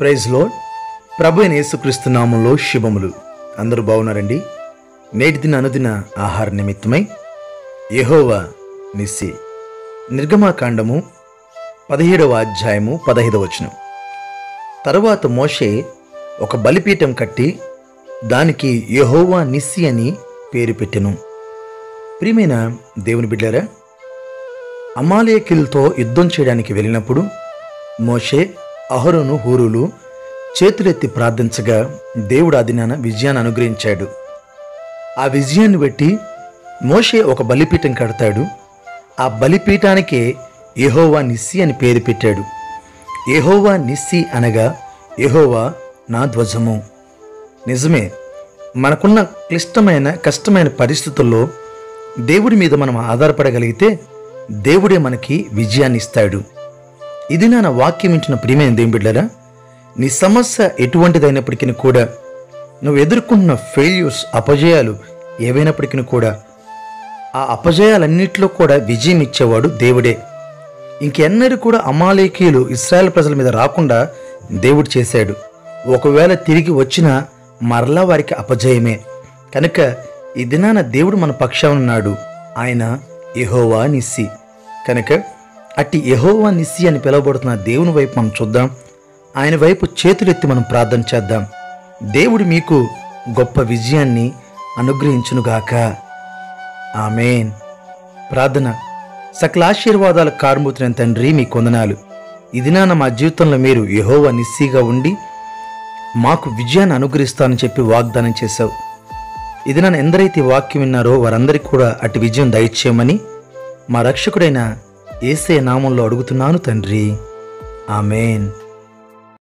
praise లో ప్రభు అయిన యేసుక్రీస్తు నామంలో శుభములు అందరూ బాగున్నారండి నేటి దిన అనుదిన ఆహార నిమిత్తమై యెహోవా నిస్సి నిర్గమాకాండము పదిహేడవ అధ్యాయము పదహైదవ వచనం తరువాత మోషే ఒక బలిపీఠం కట్టి దానికి యెహోవా నిస్సి అని పేరు పెట్టెను ప్రియమైన దేవుని బిడ్డారా అమాలేకిలతో యుద్ధం చేయడానికి వెళ్ళినప్పుడు మోషే అహరోను హూరులు చేతులెత్తి ప్రార్థించగా దేవుడు ఆ దినాన విజయాన్ని అనుగ్రహించాడు ఆ విజయాన్ని బట్టి మోషే ఒక బలిపీఠం కడతాడు ఆ బలిపీఠానికే యెహోవా నిస్సి అని పేరు పెట్టాడు యెహోవా నిస్సి అనగా యెహోవా నా ధ్వజము నిజమే మనకున్న క్లిష్టమైన కష్టమైన పరిస్థితుల్లో దేవుడి మీద మనం ఆధారపడగలిగితే దేవుడే మనకి విజయాన్ని ఇస్తాడు ఇది నా వాక్యం ఇచ్చిన ప్రియమైన దేవుని బిడ్డరా నీ సమస్య ఎటువంటిదైనప్పటికీ కూడా నువ్వు ఎదుర్కొంటున్న ఫెయిల్యూర్స్ అపజయాలు ఏవైనప్పటికీ కూడా ఆ అపజయాలన్నింటిలో కూడా విజయం ఇచ్చేవాడు దేవుడే ఇంకెన్నడూ కూడా అమాలేకీయులు ఇస్రాయేల్ ప్రజల మీద రాకుండా దేవుడు చేశాడు ఒకవేళ తిరిగి వచ్చినా మరలా వారికి అపజయమే కనుక ఈ దినాన దేవుడు మన పక్షాన ఉన్నాడు ఆయన యెహోవా నిస్సి కనుక అట్టి యెహోవా నిస్సి అని పిలువబడుతున్న దేవుని వైపు మనం చూద్దాం ఆయన వైపు చేతులెత్తి మనం ప్రార్థన చేద్దాం దేవుడు మీకు గొప్ప విజయాన్ని అనుగ్రహించునుగాక ఆమెన్ ప్రార్థన సకల ఆశీర్వాదాల కారుమూతున్న తండ్రి మీ కొందనాలు ఇది నా మా జీవితంలో మీరు యెహోవా నిస్సిగా ఉండి మాకు విజయాన్ని అనుగ్రహిస్తానని చెప్పి వాగ్దానం చేశావు ఇది నన్ను ఎందరైతే ఈ వాక్యం విన్నారో వారందరికీ కూడా అటు విజయం దయచేయమని మా రక్షకుడైన ఏసే నామంలో అడుగుతున్నాను తండ్రి ఆమెన్